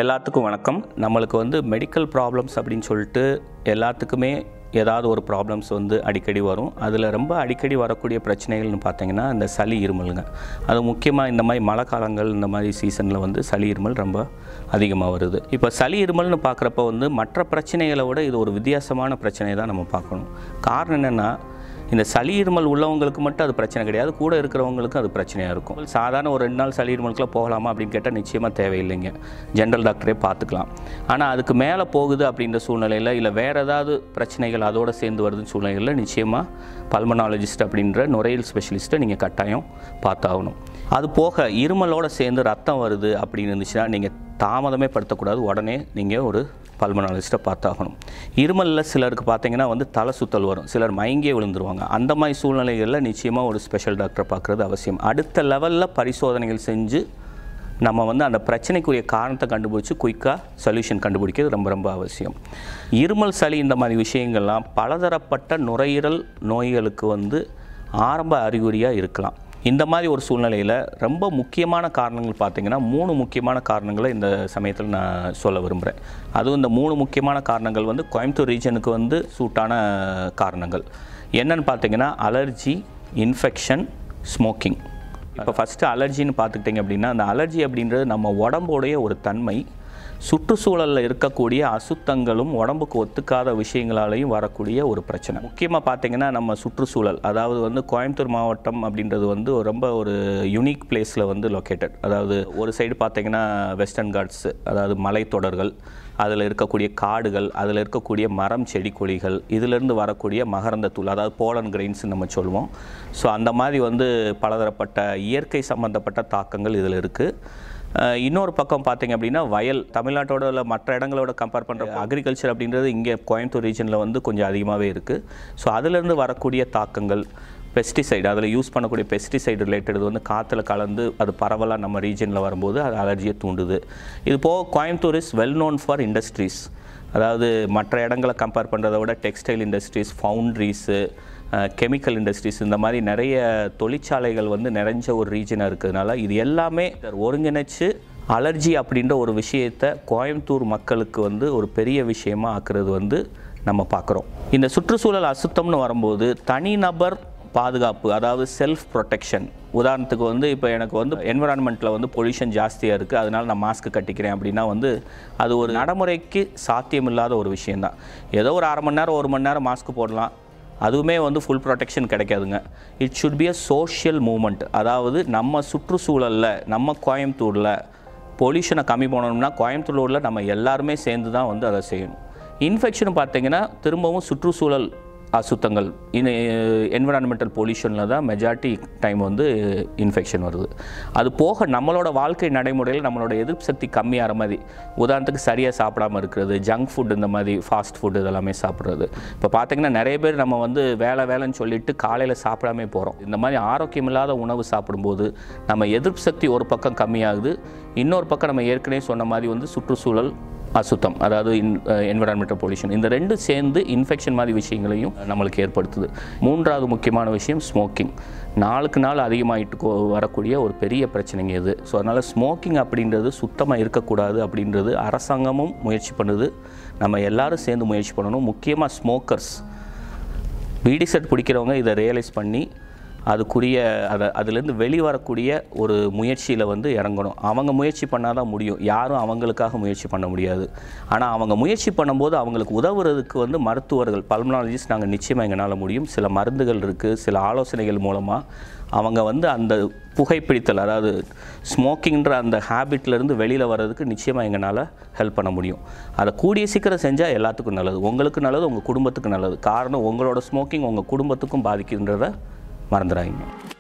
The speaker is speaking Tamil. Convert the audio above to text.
எல்லாத்துக்கும் வணக்கம் நம்மளுக்கு வந்து மெடிக்கல் ப்ராப்ளம்ஸ் அப்படின்னு சொல்லிட்டு எல்லாத்துக்குமே ஏதாவது ஒரு ப்ராப்ளம்ஸ் வந்து அடிக்கடி வரும் அதில் ரொம்ப அடிக்கடி வரக்கூடிய பிரச்சனைகள்னு பார்த்தீங்கன்னா இந்த சளி இருமலுங்க அது முக்கியமாக இந்த மாதிரி மழை காலங்கள் இந்த மாதிரி சீசனில் வந்து சளி இருமல் ரொம்ப அதிகமாக வருது இப்போ சளி இருமல்னு பார்க்குறப்ப வந்து மற்ற பிரச்சனைகளை விட இது ஒரு வித்தியாசமான பிரச்சனையை தான் நம்ம பார்க்கணும் காரணம் என்னென்னா இந்த சளி இருமல் உள்ளவங்களுக்கு மட்டும் அது பிரச்சனை கிடையாது கூட இருக்கிறவங்களுக்கும் அது பிரச்சனையாக இருக்கும் சாதாரண ஒரு ரெண்டு நாள் சளி இருமலுக்குலாம் போகலாமா அப்படின்னு கேட்டால் நிச்சயமாக தேவையில்லைங்க ஜென்ரல் டாக்டரே பார்த்துக்கலாம் ஆனால் அதுக்கு மேலே போகுது அப்படின்ற சூழ்நிலையில் இல்லை வேறு ஏதாவது பிரச்சனைகள் அதோடு சேர்ந்து வருதுன்னு சூழ்நிலையில் நிச்சயமாக பல்மனாலஜிஸ்ட் அப்படின்ற நுரையீரல் ஸ்பெஷலிஸ்ட்டை நீங்கள் கட்டாயம் பார்த்தாகணும் அது போக இருமலோடு சேர்ந்து ரத்தம் வருது அப்படின்னு இருந்துச்சுன்னா நீங்கள் தாமதமே படுத்தக்கூடாது உடனே நீங்கள் ஒரு பல்மனாலஜிஸ்ட்டை பார்த்தாகணும் இருமலில் சிலருக்கு பார்த்தீங்கன்னா வந்து தலை சுத்தல் வரும் சிலர் மயங்கியே விழுந்துருவாங்க அந்த மாதிரி சூழ்நிலைகளில் நிச்சயமாக ஒரு ஸ்பெஷல் டாக்டரை பார்க்குறது அவசியம் அடுத்த லெவலில் பரிசோதனைகள் செஞ்சு நம்ம வந்து அந்த பிரச்சனைக்குரிய காரணத்தை கண்டுபிடிச்சி குயிக்காக சொல்யூஷன் கண்டுபிடிக்கிறது ரொம்ப ரொம்ப அவசியம் இருமல் சளி இந்த மாதிரி விஷயங்கள்லாம் பலதரப்பட்ட நுரையீரல் நோய்களுக்கு வந்து ஆரம்ப அறிகுறியாக இருக்கலாம் இந்த மாதிரி ஒரு சூழ்நிலையில் ரொம்ப முக்கியமான காரணங்கள் பார்த்தீங்கன்னா மூணு முக்கியமான காரணங்களை இந்த சமயத்தில் நான் சொல்ல விரும்புகிறேன் அதுவும் இந்த மூணு முக்கியமான காரணங்கள் வந்து கோயம்புத்தூர் ரீஜனுக்கு வந்து சூட்டான காரணங்கள் என்னன்னு பார்த்தீங்கன்னா அலர்ஜி இன்ஃபெக்ஷன் ஸ்மோக்கிங் இப்போ ஃபஸ்ட்டு அலர்ஜின்னு பார்த்துக்கிட்டிங்க அப்படின்னா அந்த அலர்ஜி அப்படின்றது நம்ம உடம்போடைய ஒரு தன்மை சுற்றுச்சூழலில் இருக்கக்கூடிய அசுத்தங்களும் உடம்புக்கு ஒத்துக்காத விஷயங்களாலையும் வரக்கூடிய ஒரு பிரச்சனை முக்கியமாக பார்த்தீங்கன்னா நம்ம சுற்றுச்சூழல் அதாவது வந்து கோயம்புத்தூர் மாவட்டம் அப்படின்றது வந்து ஒரு ரொம்ப ஒரு யுனிக் பிளேஸில் வந்து லொக்கேட்டட் அதாவது ஒரு சைடு பார்த்தீங்கன்னா வெஸ்டர்ன் காட்ஸ் அதாவது மலைத்தொடர்கள் அதில் இருக்கக்கூடிய காடுகள் அதில் இருக்கக்கூடிய மரம் செடி கொடிகள் இதிலிருந்து வரக்கூடிய மகரந்த தூள் அதாவது போலன் கிரெயின்ஸ் நம்ம சொல்லுவோம் ஸோ அந்த மாதிரி வந்து பலதரப்பட்ட இயற்கை சம்பந்தப்பட்ட தாக்கங்கள் இதில் இருக்குது அஹ் இன்னொரு பக்கம் பார்த்தீங்க அப்படின்னா வயல் தமிழ்நாட்டோட இல்லை மற்ற இடங்களோட கம்பேர் பண்ணுற அக்ரிகல்ச்சர் அப்படின்றது இங்கே கோயம்புத்தூர் ரீஜனில் வந்து கொஞ்சம் அதிகமாகவே இருக்குது ஸோ அதிலிருந்து வரக்கூடிய தாக்கங்கள் பெஸ்டிசைடு அதில் யூஸ் பண்ணக்கூடிய பெஸ்டிசைடு ரிலேட்டட் வந்து காற்றுல கலந்து அது பரவலாக நம்ம ரீஜனில் வரும்போது அது அலர்ஜியை தூண்டுது இது போக Coimbatore is well known for industries அதாவது மற்ற இடங்களை கம்பேர் பண்ணுறதை விட textile industries foundries chemical industries இந்த மாதிரி நிறைய தொழிற்சாலைகள் வந்து நிறைஞ்ச ஒரு ரீஜனாக இருக்கிறதுனால இது எல்லாமே ஒருங்கிணைச்சு அலர்ஜி அப்படின்ற ஒரு விஷயத்தை கோயம்புத்தூர் மக்களுக்கு வந்து ஒரு பெரிய விஷயமா ஆக்குறது வந்து நம்ம பார்க்குறோம் இந்த சுற்றுச்சூழல் அசுத்தம்னு வரும்போது தனிநபர் பாதுகாப்பு அதாவது செல்ஃப் ப்ரொடெக்ஷன் உதாரணத்துக்கு வந்து இப்போ எனக்கு வந்து என்விரான்மெண்ட்டில் வந்து பொல்யூஷன் ஜாஸ்தியாக இருக்குது அதனால் நான் மாஸ்க் கட்டிக்கிறேன் அப்படின்னா வந்து அது ஒரு நடைமுறைக்கு சாத்தியமில்லாத ஒரு விஷயந்தான் ஏதோ ஒரு அரை மணி நேரம் ஒரு மணி நேரம் மாஸ்க் போடலாம் அதுவுமே வந்து ஃபுல் ப்ரொடெக்ஷன் கிடைக்காதுங்க it should be a social movement அதாவது நம்ம சுற்றுச்சூழலில் நம்ம கோயம்புத்தூரில் பொல்யூஷனை கம்மி பண்ணணும்னா கோயம்புத்தூரில் நம்ம எல்லாருமே சேர்ந்து தான் வந்து அதை செய்யணும் இன்ஃபெக்ஷன் பார்த்தீங்கன்னா திரும்பவும் சுற்றுச்சூழல் அசுத்தங்கள் இன் என்விரான்மெண்டல் பொல்யூஷனில் தான் மெஜாரிட்டி டைம் வந்து இன்ஃபெக்ஷன் வருது அது போக நம்மளோட வாழ்க்கை நடைமுறையில் நம்மளோட எதிர்ப்பு சக்தி கம்மியாகிற மாதிரி உதாரணத்துக்கு சரியாக சாப்பிடாம இருக்கிறது ஜங்க் ஃபுட் இந்த மாதிரி ஃபாஸ்ட் ஃபுட் இதெல்லாமே சாப்பிட்றது இப்போ பார்த்தீங்கன்னா நிறைய பேர் நம்ம வந்து வேலை வேலைன்னு சொல்லிட்டு காலையில் சாப்பிடாமே போகிறோம் இந்த மாதிரி ஆரோக்கியமில்லாத உணவு சாப்பிடும்போது நம்ம எதிர்ப்பு சக்தி ஒரு பக்கம் கம்மியாகுது இன்னொரு பக்கம் நம்ம ஏற்கனவே சொன்ன மாதிரி வந்து சுற்றுச்சூழல் அசுத்தம் அதாவது இன் என்விரான்மெண்டல் பொல்யூஷன் இந்த ரெண்டும் சேர்ந்து இன்ஃபெக்ஷன் மாதிரி விஷயங்களையும் நம்மளுக்கு ஏற்படுத்துது மூன்றாவது முக்கியமான விஷயம் ஸ்மோக்கிங் நாளுக்கு நாள் அதிகமாகிட்டு கோ- வரக்கூடிய ஒரு பெரிய பிரச்சனைங்க இது ஸோ அதனால் ஸ்மோக்கிங் அப்படின்றது சுத்தமாக இருக்கக்கூடாது அப்படின்றது அரசாங்கமும் முயற்சி பண்ணுது நம்ம எல்லாரும் சேர்ந்து முயற்சி பண்ணணும் முக்கியமாக ஸ்மோக்கர்ஸ் பீடி செட் பிடிக்கிறவங்க இதை ரியலைஸ் பண்ணி அதுக்குரிய அதை அதுலேருந்து வெளிவரக்கூடிய ஒரு முயற்சியில் வந்து இறங்கணும் அவங்க முயற்சி பண்ணால் தான் முடியும் யாரும் அவங்களுக்காக முயற்சி பண்ண முடியாது ஆனால் அவங்க முயற்சி பண்ணும்போது அவங்களுக்கு உதவுறதுக்கு வந்து மருத்துவர்கள் பல்மனாலஜிஸ்ட் நாங்கள் நிச்சயமாக எங்களால் முடியும் சில மருந்துகள் இருக்குது சில ஆலோசனைகள் மூலமாக அவங்க வந்து அந்த புகைப்பிடித்தல் அதாவது ஸ்மோக்கிங்ன்ற அந்த ஹேபிட்லேருந்து வெளியில் வர்றதுக்கு நிச்சயமாக எங்களால் ஹெல்ப் பண்ண முடியும் அதை கூடிய சீக்கிரம் செஞ்சால் எல்லாத்துக்கும் நல்லது உங்களுக்கு நல்லது உங்கள் குடும்பத்துக்கு நல்லது காரணம் உங்களோட ஸ்மோக்கிங் உங்கள் குடும்பத்துக்கும் பாதிக்குன்றதை மறந்துடாதீங்க